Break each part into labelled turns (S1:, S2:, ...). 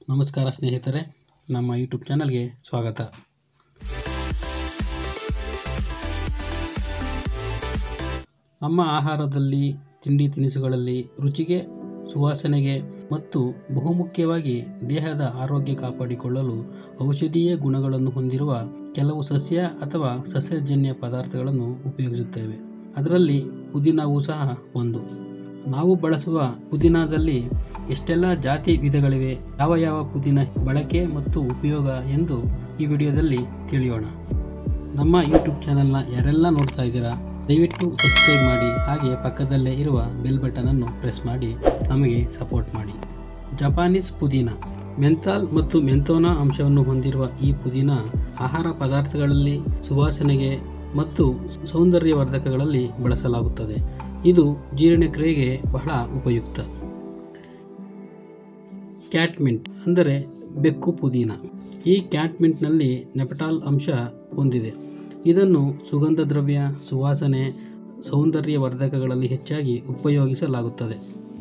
S1: ನಮಸ್ಕಾರ ಸ್ನೇಹಿತರೆ ನಮ್ಮ ಯೂಟ್ಯೂಬ್ ಚಾನಲ್ಗೆ ಸ್ವಾಗತ ನಮ್ಮ ಆಹಾರದಲ್ಲಿ ತಿಂಡಿ ತಿನಿಸುಗಳಲ್ಲಿ ರುಚಿಗೆ ಸುವಾಸನೆಗೆ ಮತ್ತು ಬಹುಮುಖ್ಯವಾಗಿ ದೇಹದ ಆರೋಗ್ಯ ಕಾಪಾಡಿಕೊಳ್ಳಲು ಔಷಧೀಯ ಗುಣಗಳನ್ನು ಹೊಂದಿರುವ ಕೆಲವು ಸಸ್ಯ ಅಥವಾ ಸಸ್ಯಜನ್ಯ ಪದಾರ್ಥಗಳನ್ನು ಉಪಯೋಗಿಸುತ್ತೇವೆ ಅದರಲ್ಲಿ ಪುದೀನವೂ ಸಹ ಒಂದು ನಾವು ಬಳಸುವ ಪುದೀನಾದಲ್ಲಿ ಎಷ್ಟೆಲ್ಲ ಜಾತಿ ವಿಧಗಳಿವೆ ಯಾವ ಯಾವ ಪುದೀನ ಬಳಕೆ ಮತ್ತು ಉಪಯೋಗ ಎಂದು ಈ ವಿಡಿಯೋದಲ್ಲಿ ತಿಳಿಯೋಣ ನಮ್ಮ ಯೂಟ್ಯೂಬ್ ಚಾನಲ್ನ ಯಾರೆಲ್ಲ ನೋಡ್ತಾ ಇದ್ದೀರಾ ದಯವಿಟ್ಟು ಸಬ್ಸ್ಕ್ರೈಬ್ ಮಾಡಿ ಹಾಗೆ ಪಕ್ಕದಲ್ಲೇ ಇರುವ ಬೆಲ್ ಬಟನನ್ನು ಪ್ರೆಸ್ ಮಾಡಿ ನಮಗೆ ಸಪೋರ್ಟ್ ಮಾಡಿ ಜಪಾನೀಸ್ ಪುದೀನ ಮೆಂಥಾಲ್ ಮತ್ತು ಮೆಂಥೋನಾ ಅಂಶವನ್ನು ಹೊಂದಿರುವ ಈ ಪುದೀನ ಆಹಾರ ಪದಾರ್ಥಗಳಲ್ಲಿ ಸುವಾಸನೆಗೆ ಮತ್ತು ಸೌಂದರ್ಯವರ್ಧಕಗಳಲ್ಲಿ ಬಳಸಲಾಗುತ್ತದೆ ಇದು ಜೀರ್ಣಕ್ರಿಯೆಗೆ ಬಹಳ ಉಪಯುಕ್ತ ಕ್ಯಾಟ್ಮಿಂಟ್ ಅಂದರೆ ಬೆಕ್ಕು ಪುದೀನ ಈ ಕ್ಯಾಟ್ಮಿಂಟ್ನಲ್ಲಿ ನೆಪಟಾಲ್ ಅಂಶ ಹೊಂದಿದೆ ಇದನ್ನು ಸುಗಂಧ ದ್ರವ್ಯ ಸುವಾಸನೆ ಸೌಂದರ್ಯವರ್ಧಕಗಳಲ್ಲಿ ಹೆಚ್ಚಾಗಿ ಉಪಯೋಗಿಸಲಾಗುತ್ತದೆ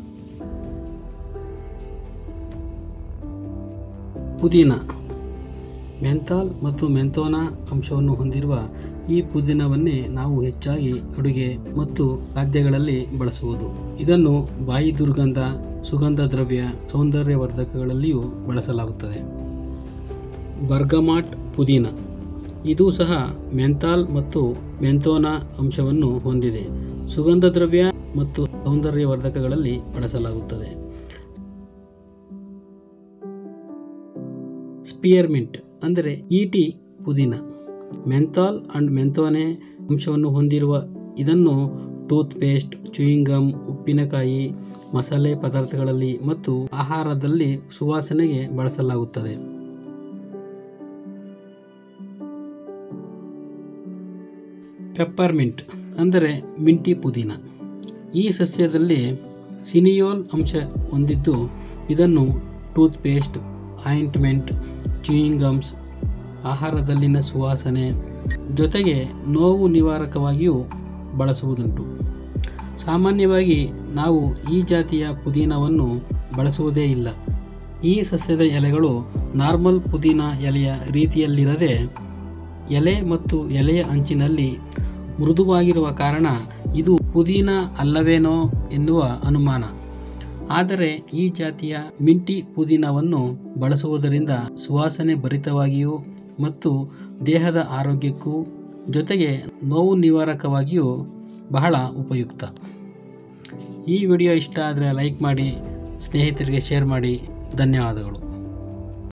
S1: ಪುದೀನ ಮೆಂಥಾಲ್ ಮತ್ತು ಮೆಂಥೋನಾ ಅಂಶವನ್ನು ಹೊಂದಿರುವ ಈ ಪುದೀನವನ್ನೇ ನಾವು ಹೆಚ್ಚಾಗಿ ಅಡುಗೆ ಮತ್ತು ಖಾದ್ಯಗಳಲ್ಲಿ ಬಳಸುವುದು ಇದನ್ನು ಬಾಯಿ ದುರ್ಗಂಧ ಸುಗಂಧ ದ್ರವ್ಯ ಸೌಂದರ್ಯವರ್ಧಕಗಳಲ್ಲಿಯೂ ಬಳಸಲಾಗುತ್ತದೆ ಬರ್ಗಮಾಟ್ ಪುದೀನ ಇದು ಸಹ ಮೆಂಥಾಲ್ ಮತ್ತು ಮೆಂಥೋನಾ ಅಂಶವನ್ನು ಹೊಂದಿದೆ ಸುಗಂಧ ದ್ರವ್ಯ ಮತ್ತು ಸೌಂದರ್ಯವರ್ಧಕಗಳಲ್ಲಿ ಬಳಸಲಾಗುತ್ತದೆ ಸ್ಪಿಯರ್ಮಿಂಟ್ ಅಂದರೆ ಈಟಿ ಪುದೀನ ಮೆಂಥಾಲ್ ಅಂಡ್ ಮೆಂಥೋನೆ ಅಂಶವನ್ನು ಹೊಂದಿರುವ ಇದನ್ನು ಟೂತ್ ಪೇಸ್ಟ್ ಚೂಯಿಂಗಮ್ ಉಪ್ಪಿನಕಾಯಿ ಮಸಾಲೆ ಪದಾರ್ಥಗಳಲ್ಲಿ ಮತ್ತು ಆಹಾರದಲ್ಲಿ ಸುವಾಸನೆಗೆ ಬಳಸಲಾಗುತ್ತದೆ ಪೆಪ್ಪರ್ಮಿಂಟ್ ಅಂದರೆ ಮಿಂಟಿ ಪುದೀನ ಈ ಸಸ್ಯದಲ್ಲಿ ಸಿನಿಯೋಲ್ ಅಂಶ ಹೊಂದಿದ್ದು ಇದನ್ನು ಟೂತ್ ಪೇಸ್ಟ್ ಆಯಿಂಟ್ಮೆಂಟ್ ಚೂಯಿಂಗಮ್ಸ್ ಆಹಾರದಲ್ಲಿನ ಸುವಾಸನೆ ಜೊತೆಗೆ ನೋವು ನಿವಾರಕವಾಗಿಯೂ ಬಳಸುವುದುಂಟು ಸಾಮಾನ್ಯವಾಗಿ ನಾವು ಈ ಜಾತಿಯ ಪುದೀನವನ್ನು ಬಳಸುವುದೇ ಇಲ್ಲ ಈ ಸಸ್ಯದ ಎಲೆಗಳು ನಾರ್ಮಲ್ ಪುದೀನ ಎಲೆಯ ರೀತಿಯಲ್ಲಿರದೆ ಎಲೆ ಮತ್ತು ಎಲೆಯ ಅಂಚಿನಲ್ಲಿ ಮೃದುವಾಗಿರುವ ಕಾರಣ ಇದು ಪುದೀನ ಅಲ್ಲವೇನೋ ಎನ್ನುವ ಅನುಮಾನ ಆದರೆ ಈ ಜಾತಿಯ ಮಿಂಟಿ ಪುದೀನವನ್ನು ಬಳಸುವುದರಿಂದ ಸುವಾಸನೆ ಭರಿತವಾಗಿಯೂ ಮತ್ತು ದೇಹದ ಆರೋಗ್ಯಕ್ಕೂ ಜೊತೆಗೆ ನೋವು ನಿವಾರಕವಾಗಿಯೂ ಬಹಳ ಉಪಯುಕ್ತ ಈ ವಿಡಿಯೋ ಇಷ್ಟ ಆದರೆ ಲೈಕ್ ಮಾಡಿ ಸ್ನೇಹಿತರಿಗೆ ಶೇರ್ ಮಾಡಿ ಧನ್ಯವಾದಗಳು